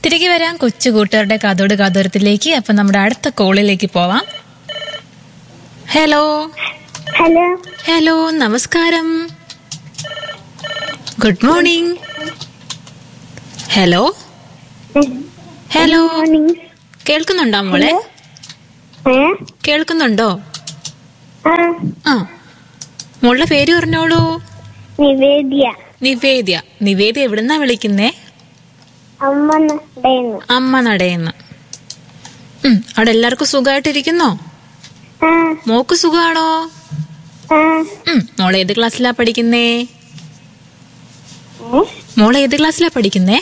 തിരികെ വരാം കൊച്ചു കൂട്ടുകാരുടെ കാതോട് കാതോരത്തിലേക്ക് അപ്പൊ നമ്മുടെ അടുത്ത കോളിലേക്ക് പോവാം ഹലോ ഹലോ ഹലോ നമസ്കാരം good morning hello hello morning കേൾക്കുന്നുണ്ടോ മോളെ ഏ കേൾക്കുന്നുണ്ടോ ആ ആ മോളുടെ പേര് പറഞ്ഞോളൂ നിവേദ്യ നിവേദ്യ നിവേദ്യ എവിടുന്നാ വിളിക്കുന്നേ അമ്മ നടയുന്നു അമ്മ നടയെന്ന് ഉം അവിടെ എല്ലാവർക്കും സുഖമായിട്ടിരിക്കുന്നോ ആ മോക്ക് സുഖാണോ ആ ഉം മോളെ ഏത് ക്ലാസ്സിലാ പഠിക്കുന്നേ ഏ മോള് ഏത് ക്ലാസ്സിലാ പഠിക്കുന്നേ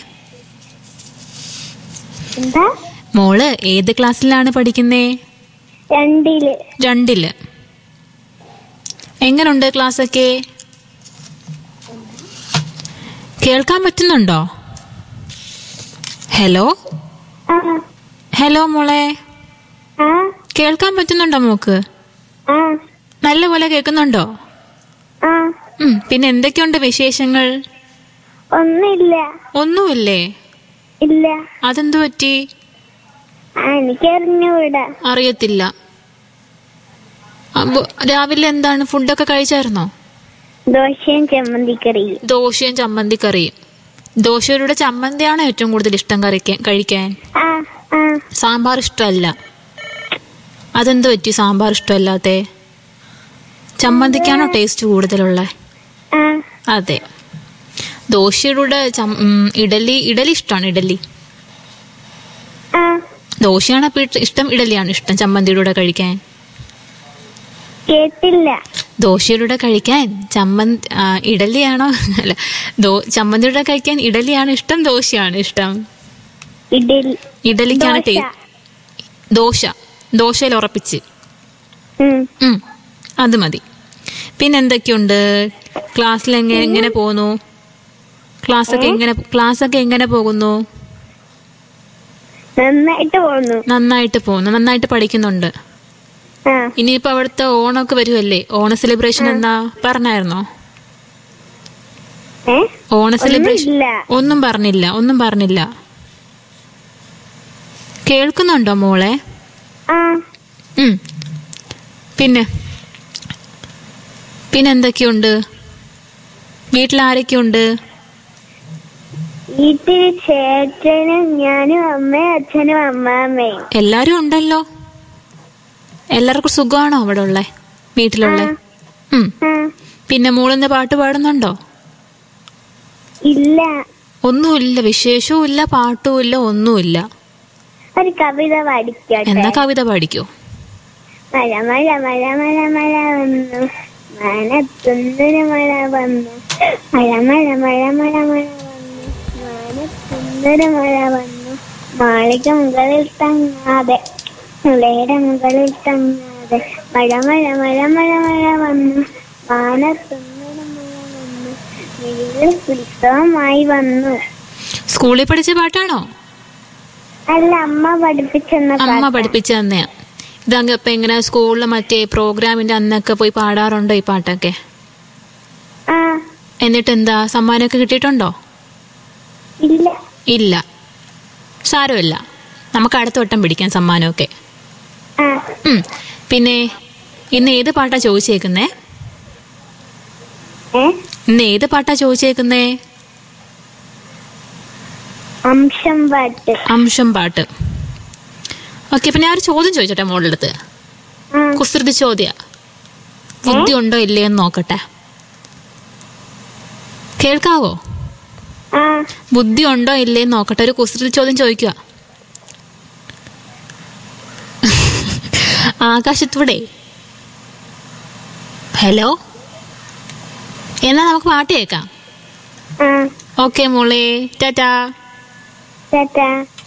എന്താ മോള് ഏത് ക്ലാസ്സിലാണ് പഠിക്കുന്നേ രണ്ടില് രണ്ടില് എങ്ങനുണ്ട് ക്ലാസ്സൊക്കെ കേൾക്കാൻ പറ്റുന്നുണ്ടോ ഹലോ ആ ഹലോ മോളെ ആ കേൾക്കാൻ പറ്റുന്നുണ്ടോ മോക്ക് ആ നല്ല പോലെ കേൾക്കുന്നുണ്ടോ ആ ഉം പിന്നെ എന്തൊക്കെയുണ്ട് വിശേഷങ്ങൾ ഒന്നില്ല ഒന്നുമില്ലേ ഇല്ല അതെന്തു പറ്റി ആ എനിക്കറിഞ്ഞൂടാ അറിയത്തില്ല അപ്പൊ രാവിലെ എന്താണ് ഫുഡൊക്കെ കഴിച്ചായിരുന്നോ ദോശയും ചമ്മന്തിക്കറിയും ദോശയും ചമ്മന്തിക്കറിയും ദോശയുടെ ചമ്മന്തിയാണോ ഏറ്റവും കൂടുതൽ ഇഷ്ടം കറിക്കാൻ കഴിക്കാൻ ആ ആ സാമ്പാർ ഇഷ്ടമല്ല അതെന്ത് പറ്റി സാമ്പാർ ഇഷ്ടമല്ലാത്തെ ചമ്മന്തിക്കാണോ ടേസ്റ്റ് കൂടുതലുള്ള ആ അതെ ദോശയുടെ ചം- ഉം, ഇഡലി ഇഡലി ഇഷ്ടമാണ് ഇഡലി ആ ദോശയാണ് അപ്പൊ ഇഷ്ട- ഇഷ്ടം ഇഡലിയാണ് ഇഷ്ടം ചമ്മന്തിയുടെ കൂടെ കഴിക്കാൻ കേട്ടില്ല ദോശയുടെ കഴിക്കാൻ ചമ്മന്തി ആ, ഇഡലിയാണോ അല്ല ദോ ചമ്മന്തിയുടെ കഴിക്കാൻ ഇഡലിയാണ് ഇഷ്ടം ദോശയാണ് ഇഷ്ടം ഇഡലി ഇഡലിക്കാണ് ടേ ദോശ. ദോശ ദോശയിൽ ഉറപ്പിച്ച് ഉം. ഉം, അത് മതി പിന്നെ എന്തൊക്കെയുണ്ട് ക്ലാസ്സിൽ എങ്ങനെ എങ്ങനെ പോകുന്നു ക്ലാസ് ഒക്കെ എങ്ങനെ ക്ലാസ് ഒക്കെ എങ്ങനെ പോകുന്നു നന്നായിട്ട് പോന്നു നന്നായിട്ട് പോകുന്നു നന്നായിട്ട് പഠിക്കുന്നുണ്ട് ആ ഇനിയിപ്പോ അവിടുത്തെ ഓണമൊക്കെ വരുമല്ലേ ഓണ സെലിബ്രേഷൻ എന്നാ പറഞ്ഞായിരുന്നോ ഏ ഓണ സെലിബ്രേഷൻ ഒന്നുമില്ല. ഒന്നും പറഞ്ഞില്ല ഒന്നും പറഞ്ഞില്ല കേൾക്കുന്നുണ്ടോ മോളെ ആ ഉം. പിന്നെ പിന്നെ എന്തൊക്കെയുണ്ട് വീട്ടിൽ ആരൊക്കെയുണ്ട് വീട്ടിൽ ചേട്ടനും ഞാനും അമ്മയും അച്ഛനും അമ്മാമ്മയും എല്ലാരും ഉണ്ടല്ലോ എല്ലാവർക്കും സുഖമാണോ അവിടെ ഉള്ളേ വീട്ടിലുള്ള ഉം ആ പിന്നെ മോളിന്ന് പാട്ട് പാടുന്നുണ്ടോ ഇല്ല ഒന്നുമില്ല വിശേഷവും ഇല്ല പാട്ടും ഇല്ല ഒന്നുമില്ല ഒരു കവിത പഠിക്കട്ടെ എന്നാ കവിത പാടിക്കോ മഴ മഴ മഴ മഴ മഴ വന്നു മാനത്തുന്നൊരു മഴ വന്നു മഴ മഴ മഴ മഴ മഴ വന്നു മാനത്തുന്നൊരു മഴ വന്നു മാളിക മുകളിൽ തങ്ങാതെ മുളയുടെ മുകളിൽ തങ്ങാതെ മഴ മഴ മഴ മഴ മഴ വന്നു മാനത്തുന്നൊരു മഴ വന്നു വീട്ടിൽ ഉത്സവമായി വന്നു സ്കൂളിൽ പഠിച്ച പാട്ടാണോ അല്ല അമ്മ പഠിപ്പിച്ചെന്ന അമ്മ പാട്ട്. പഠിപ്പിച്ച തന്നെയാ ഇതങ്ങ് ഇപ്പൊ എങ്ങനെ സ്കൂളിലെ മറ്റേ പ്രോഗ്രാമിന്റെ അന്നൊക്കെ പോയി പാടാറുണ്ടോ ഈ പാട്ടൊക്കെ ആ എന്നിട്ട് എന്താ സമ്മാനമൊക്കെ കിട്ടിയിട്ടുണ്ടോ ഇല്ല ഇല്ല സാരമില്ല നമുക്ക് അടുത്ത വട്ടം പിടിക്കാം സമ്മാനമൊക്കെ ആ ഉം. പിന്നെ ഇന്ന് ഏത് പാട്ടാ ചോദിച്ചേക്കുന്നേ ഏ ഇന്ന് ഏത് പാട്ടാ ചോദിച്ചേക്കുന്നേ അംശം പാട്ട് അംശം പാട്ട് ഓക്കെ അപ്പൊ ഞാൻ ഒരു ചോദ്യം ചോദിച്ചോട്ടെ മോളുടെ അടുത്ത് ആ കുസൃതി ചോദ്യ ബുദ്ധി ഉണ്ടോ ഇല്ലേ എന്ന് നോക്കട്ടെ കേൾക്കാവോ ആ ബുദ്ധി ഉണ്ടോ ഇല്ലേ എന്ന് നോക്കട്ടെ ഒരു കുസൃതി ചോദ്യം ചോദിക്കുക ആകാശത്തൂടെ ഹലോ എന്നാ നമുക്ക് പാട്ട് കേൾക്കാം ആ ഓക്കെ മോളെ ടാറ്റാ ചേട്ടാ